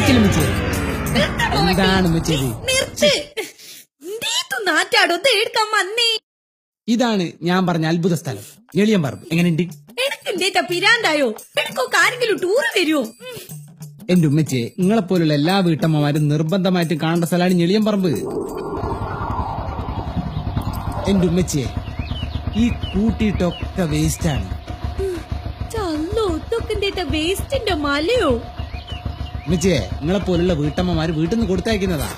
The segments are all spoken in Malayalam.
നിക്കലും വെച്ചേ എന്താണ് വെച്ചത് നിർത്ത് എന്തേത്തു നാറ്റാടോ തേടുക്കാൻ വന്നേ ഇതാണ് ഞാൻ പറഞ്ഞ അത്ഭുത സ്ഥലം എളിയം പറമ്പ് എങ്ങനെയുണ്ട് എനക്ക് എന്തേറ്റാ പിരാന്തായോ എനക്കൊക്കെ ആരെങ്കിലും ടൂറ് വരുമോ എന്റെ ഉമ്മച്ചെ നിങ്ങളെ പോലുള്ള എല്ലാ വീട്ടമ്മമാരും നിർബന്ധമായിട്ടും കാണേണ്ട സ്ഥലമാണ് ഞെളിയം പറമ്പ് എന്റെ ഉമ്മച്ചിയെ ഈ കൂട്ടിയിട്ടൊക്കെ വേസ്റ്റാണ് ചല്ലോ ഇതൊക്കെ എന്തേറ്റാ വേസ്റ്റിന്റെ മലയോ ഉമ്മച്ചിയെ നിങ്ങളെ പോലുള്ള വീട്ടമ്മമാര് വീട്ടിൽ നിന്ന് കൊടുത്തയക്കുന്നതാ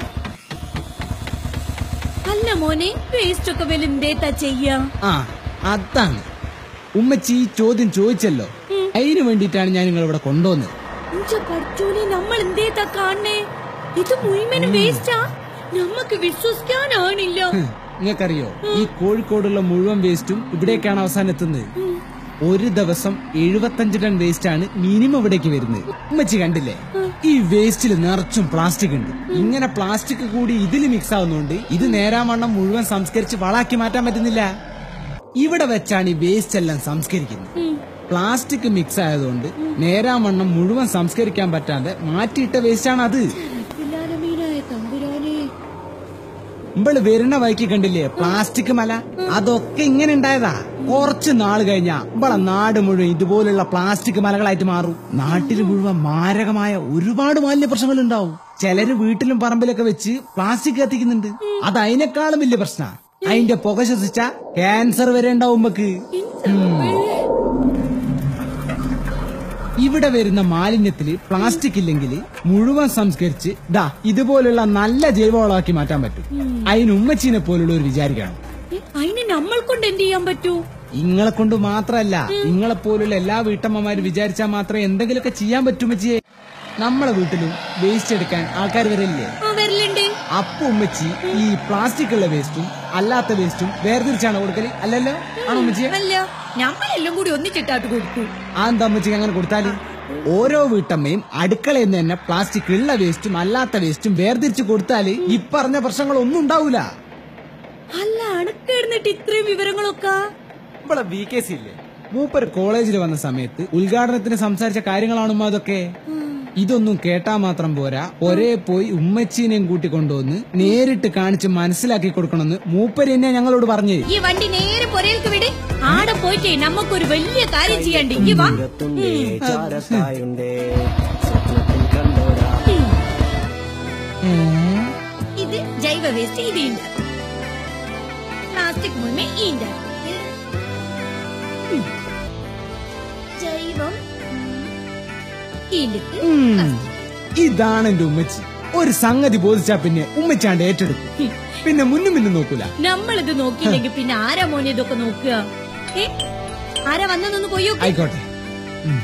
അല്ല മോനെ വേസ്റ്റ് ഒക്കെ വല്ല എന്തേറ്റാ ചെയ്യാ ആ അതാണ് ഉമ്മച്ചി ഈ ചോദ്യം ചോദിച്ചല്ലോ അതിനു വേണ്ടിയിട്ടാണ് ഞാൻ നിങ്ങളിവിടെ കൊണ്ടുവന്നത് ഇഞ്ച പഠിച്ചോനെ നമ്മൾ എന്തേത്താ കാണണേ ഇത് മുഴുവനും വേസ്റ്റാ നമ്മക്ക് വിശ്വസിക്കാനാണില്ല നിങ്ങൾക്കറിയോ ഈ കോഴിക്കോടുള്ള മുഴുവൻ വേസ്റ്റും ഇവിടേക്കാണ് അവസാനം എത്തുന്നത് ഒരു ദിവസം എഴുപത്തഞ്ച് ടൺ വേസ്റ്റ് ആണ് മിനിമം ഇവിടേക്ക് വരുന്നത് ഉമ്മച്ചി കണ്ടില്ലേ ഈ വേസ്റ്റിൽ നിറച്ചും പ്ലാസ്റ്റിക് ഉണ്ട് ഇങ്ങനെ പ്ലാസ്റ്റിക് കൂടി ഇതിൽ മിക്സ് ആവുന്നതുകൊണ്ട് ഇത് നേരാവണ്ണം മുഴുവൻ സംസ്കരിച്ച് വളാക്കി മാറ്റാൻ പറ്റുന്നില്ല ഇവിടെ വെച്ചാണ് ഈ വേസ്റ്റ് എല്ലാം സംസ്കരിക്കുന്നത് പ്ലാസ്റ്റിക് മിക്സ് ആയതുകൊണ്ട് നേരാവണ്ണം മുഴുവൻ സംസ്കരിക്കാൻ പറ്റാതെ മാറ്റിയിട്ട വേസ്റ്റ് ആണ് അത് പിലാനമീനായ തമ്പുരാനെ ഇമ്പള് വരുന്ന വഴിക്ക് കണ്ടില്ലേ പ്ലാസ്റ്റിക് മല അതൊക്കെ ഇങ്ങനെ ഉണ്ടായതാ കുറച്ച് നാൾ കഴിഞ്ഞാ ഇമ്പളെ നാട് മുഴുവൻ ഇതുപോലുള്ള പ്ലാസ്റ്റിക് മലകളായിട്ട് മാറും നാട്ടിൽ മുഴുവൻ മാരകമായ ഒരുപാട് മാലിന്യ പ്രശ്നങ്ങൾ ഉണ്ടാവും ചിലര് വീട്ടിലും പറമ്പിലൊക്കെ വെച്ച് പ്ലാസ്റ്റിക് കത്തിക്കുന്നുണ്ട് അത് അതിനേക്കാളും വലിയ പ്രശ്ന അതിന്റെ പുക ശ്വസിച്ച ക്യാൻസർ വരെ ഉണ്ടാവും ഉമ്മക്ക് ഇവിടെ വരുന്ന മാലിന്യത്തില് പ്ലാസ്റ്റിക് ഇല്ലെങ്കിൽ മുഴുവൻ സംസ്കരിച്ച് ദാ ഇതുപോലുള്ള നല്ല ജൈവവളമാക്കി മാറ്റാൻ പറ്റും അതിന് ഉമ്മച്ചീനെ പോലുള്ള ഒരു വിചാരിക്കണം ഏ, അതിന് നമ്മൾ കൊണ്ട് എന്ത് ചെയ്യാൻ പറ്റൂ ഇങ്ങളെ കൊണ്ട് മാത്രല്ല ഇങ്ങളെ പോലുള്ള എല്ലാ വീട്ടമ്മമാരും വിചാരിച്ചാൽ മാത്രമേ എന്തെങ്കിലുമൊക്കെ ചെയ്യാൻ പറ്റുമ്മച്ചിയെ നമ്മളെ വീട്ടിലും വേസ്റ്റ് എടുക്കാൻ ആൾക്കാർ വരില്ലേ ആ വരലുണ്ട് അപ്പൊ ഉമ്മച്ചി ഈ പ്ലാസ്റ്റിക് ഉള്ള വേസ്റ്റും അല്ലാത്ത വേസ്റ്റും വേർതിരിച്ചാണ് കൊടുക്കല് അല്ലല്ലോ ആണോ ഉമ്മച്ചിയെ അല്ല നമ്മളെല്ലാം കൂടി ഒന്നിച്ചിട്ടാട്ട് കൊടുക്കൂ ആ എന്താ അമ്മച്ചിക്ക് അങ്ങനെ കൊടുത്താല് ഓരോ വീട്ടമ്മയും അടുക്കളയിൽ നിന്ന് തന്നെ പ്ലാസ്റ്റിക് ഉള്ള വേസ്റ്റും അല്ലാത്ത വേസ്റ്റും വേർതിരിച്ച് കൊടുത്താല് ഈ പറഞ്ഞ പ്രശ്നങ്ങളൊന്നും ഉണ്ടാവൂല അല്ല അണക്കെടുന്നിട്ട് ഇത്രയും വിവരങ്ങളൊക്കെ ഇവിടെ വി കെ സി ഇല്ലേ മൂപ്പർ കോളേജിൽ വന്ന സമയത്ത് ഉദ്ഘാടനത്തിന് സംസാരിച്ച കാര്യങ്ങളാണുമ്മ അതൊക്കെ ഇതൊന്നും കേട്ടാ മാത്രം പോരാ ഒരേ പോയി ഉമ്മച്ചീനെയും കൂട്ടിക്കൊണ്ടുവന്ന് നേരിട്ട് കാണിച്ച് മനസ്സിലാക്കി കൊടുക്കണമെന്ന് മൂപ്പര് തന്നെ ഞങ്ങളോട് പറഞ്ഞു ഈ വണ്ടി നേരെ പുരയിലേക്ക് വിട് ആടെ പോയിട്ടേ നമുക്കൊരു വലിയ കാര്യം ചെയ്യണ്ട് ഈ വാ തുമ്പേ ചാരത്തായുണ്ടേ സ്വപ്നത്തിൽ കണ്ടോരാ ഇത് ജൈവ വേസ്റ്റ് ഇത് ഉണ്ട് പ്ലാസ്റ്റിക് മുഴുവൻ ഈ ഉണ്ട് ഉം. ജൈവം ഇതിലേക്ക് ഇതാണ് എന്റെ ഉമ്മച്ചി ഒരു സംഗതി ബോധിച്ചാ പിന്നെ ഉമ്മച്ചാണ്ട് ഏറ്റെടുക്കും പിന്നെ മുന്നും പിന്നും നോക്കൂല നമ്മളിത് നോക്കിയില്ലെങ്കിൽ പിന്നെ ആരാ മോനെ ഇതൊക്കെ നോക്കുക ഏ ആരാ വന്നതൊന്ന് പോയോ ആയിക്കോട്ടെ ഉം.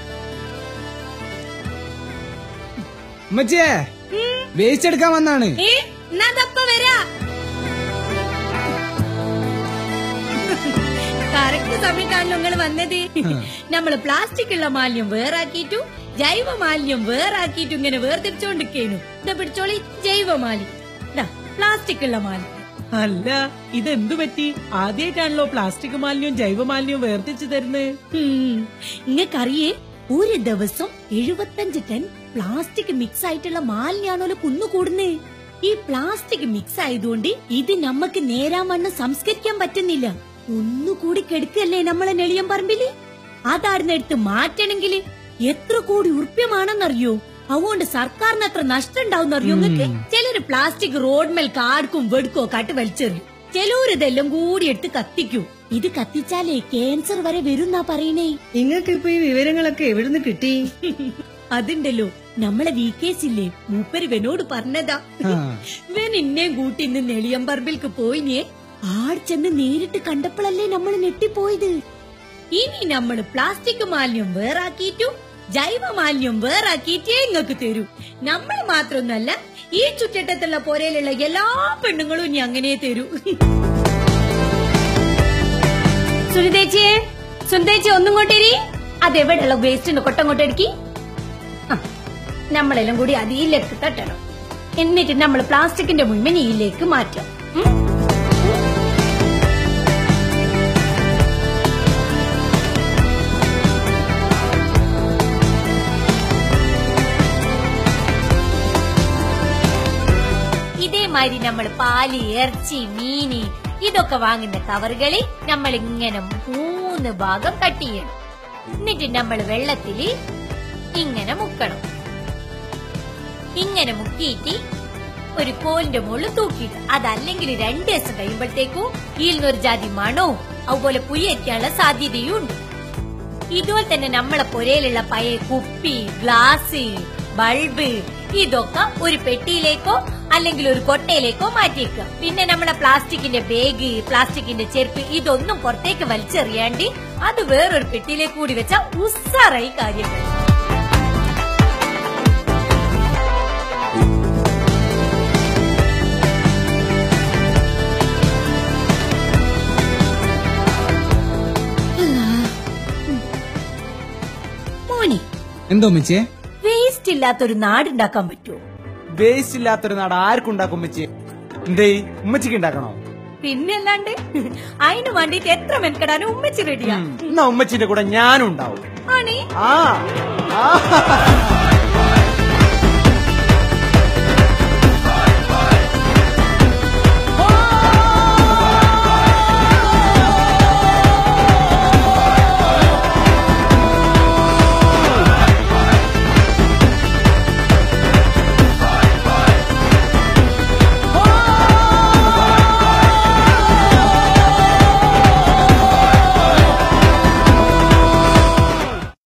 ഉമ്മച്ചിയെ വേസ്റ്റ് എടുക്കാൻ വന്നാണ് ഏ എന്നാ ദപ്പ വരാ കറക്റ്റ് സമയത്താണല്ലോ നിങ്ങൾ വന്നത് നമ്മള് പ്ലാസ്റ്റിക് ഉള്ള മാലിന്യം വേറാക്കിയിട്ടു ജൈവ മാലിന്യം വേറാക്കിയിട്ടു ഇങ്ങനെ വേർതിരിച്ചോണ്ടിരിക്കേനു ഇതാ പിടിച്ചോളി ജൈവ മാലിന്യം പ്ലാസ്റ്റിക് ഉള്ള മാലിന്യം അല്ല ഇതെന്തു പറ്റി ആദ്യമായിട്ടാണല്ലോ പ്ലാസ്റ്റിക് മാലിന്യവും ജൈവ മാലിന്യവും വേർതിരിച്ചു തരുന്നത് നിങ്ങൾക്കറിയേ ഒരു ദിവസം എഴുപത്തഞ്ച് ടൺ പ്ലാസ്റ്റിക് മിക്സ് ആയിട്ടുള്ള മാലിന്യാണല്ലോ കുന്നുകൂടുന്നേ ഈ പ്ലാസ്റ്റിക് മിക്സ് ആയതുകൊണ്ട് ഇത് നമുക്ക് നേരാവണ്ണം സംസ്കരിക്കാൻ പറ്റുന്നില്ല ഒന്നുകൂടി കെടുക്കല്ലേ നമ്മളെ നെളിയം പറമ്പില് അതാടുന്നെടുത്ത് മാറ്റണമെങ്കിൽ എത്ര കോടി ഉറുപ്യമാണെന്നറിയോ അതുകൊണ്ട് സർക്കാരിന് അത്ര നഷ്ടം ഉണ്ടാവുന്നറിയോ നിങ്ങൾക്ക് ചിലര് പ്ലാസ്റ്റിക് റോഡ്മേൽ കാർക്കും വെടുക്കോ കാട്ട് വലിച്ചെറിയും ചിലവര് ഇതെല്ലാം കൂടി എടുത്ത് കത്തിക്കൂ ഇത് കത്തിച്ചാലേ ക്യാൻസർ വരെ വരുന്നാ പറയണേ നിങ്ങൾക്ക് ഇപ്പൊ ഈ വിവരങ്ങളൊക്കെ എവിടുന്ന് കിട്ടി അതുണ്ടല്ലോ നമ്മളെ വി കേസില്ലേ മൂപ്പര് ഇവനോട് പറഞ്ഞതാ ആ. ഇവൻ എന്നെയും കൂട്ടി ഇന്ന് നെളിയമ്പറമ്പിൽക്ക് പോയിനേ ആട് ചെന്ന് നേരിട്ട് കണ്ടപ്പോഴല്ലേ നമ്മൾ ഞെട്ടിപ്പോയത് ഇനി നമ്മള് പ്ലാസ്റ്റിക് മാലിന്യം വേറാക്കിയിട്ടും ജൈവ മാലിന്യം വേറാക്കിയിട്ടേ ഇങ്ങക്ക് തരൂ നമ്മൾ മാത്രമൊന്നല്ല ഈ ചുറ്റട്ടത്തുള്ള പോരയിലുള്ള എല്ലാ പെണ്ണുങ്ങളും ഇനി അങ്ങനെ തരൂ സുനിതേച്ചിയെ സുനിതേച്ചി ഒന്നും കൊണ്ടേരി അതെവിടെയുള്ള വേസ്റ്റിന്റെ കൊട്ടം കൊണ്ടെടുക്കി നമ്മളെല്ലാം കൂടി അതിലേക്ക് തട്ടണം എന്നിട്ട് നമ്മൾ പ്ലാസ്റ്റിക്കിന്റെ മുഴുവൻ ഈയിലേക്ക് മാറ്റാം ഉം? ഇതേമാതിരി നമ്മൾ പാല് ഇറച്ചി മീന് ഇതൊക്കെ വാങ്ങുന്ന കവറുകളിൽ നമ്മൾ ഇങ്ങനെ മൂന്ന് ഭാഗം കട്ട് ചെയ്യണം എന്നിട്ട് നമ്മൾ വെള്ളത്തില് ഇങ്ങനെ മുക്കണം ഇങ്ങനെ മുക്കിയിട്ട് ഒരു കോലിന്റെ മുകളിൽ തൂക്കിയിട്ട് അതല്ലെങ്കിൽ രണ്ടു ദിവസം കഴിയുമ്പോഴത്തേക്കും ഈൽന്നൊരു ജാതി മണവും അതുപോലെ പുയ്യറ്റാനുള്ള സാധ്യതയും ഉണ്ട് ഇതുപോലെ തന്നെ നമ്മളെ പുരയിലുള്ള പഴയ കുപ്പി ഗ്ലാസ് ബൾബ് ഇതൊക്കെ ഒരു പെട്ടിയിലേക്കോ അല്ലെങ്കിൽ ഒരു കൊട്ടയിലേക്കോ മാറ്റിയേക്കുക പിന്നെ നമ്മളെ പ്ലാസ്റ്റിക്കിന്റെ ബാഗ് പ്ലാസ്റ്റിക്കിന്റെ ചെരുപ്പ് ഇതൊന്നും പുറത്തേക്ക് വലിച്ചെറിയാണ്ട് അത് വേറൊരു പെട്ടിയിലേക്ക് കൂടി വെച്ച ഉസ്സാറായി കാര്യങ്ങൾ മോനെ എന്തോ ഉമ്മച്ചിയെ വേസ്റ്റ് ഇല്ലാത്തൊരു നാടുണ്ടാക്കാൻ പറ്റുമോ വേസ്റ്റ് ഇല്ലാത്തൊരു നാട് ആർക്കുണ്ടാക്കും ഉമ്മച്ചി എന്തേ ഉമ്മച്ചിക്ക് ഉണ്ടാക്കണോ പിന്നല്ലാണ്ട് അതിന് വേണ്ടിട്ട് എത്ര മെനക്കെടാനും ഉമ്മച്ചി റെഡിയാ എന്നാ ഉമ്മച്ചിന്റെ കൂടെ ഞാനും ഉണ്ടാവും ആണേ ആ ആ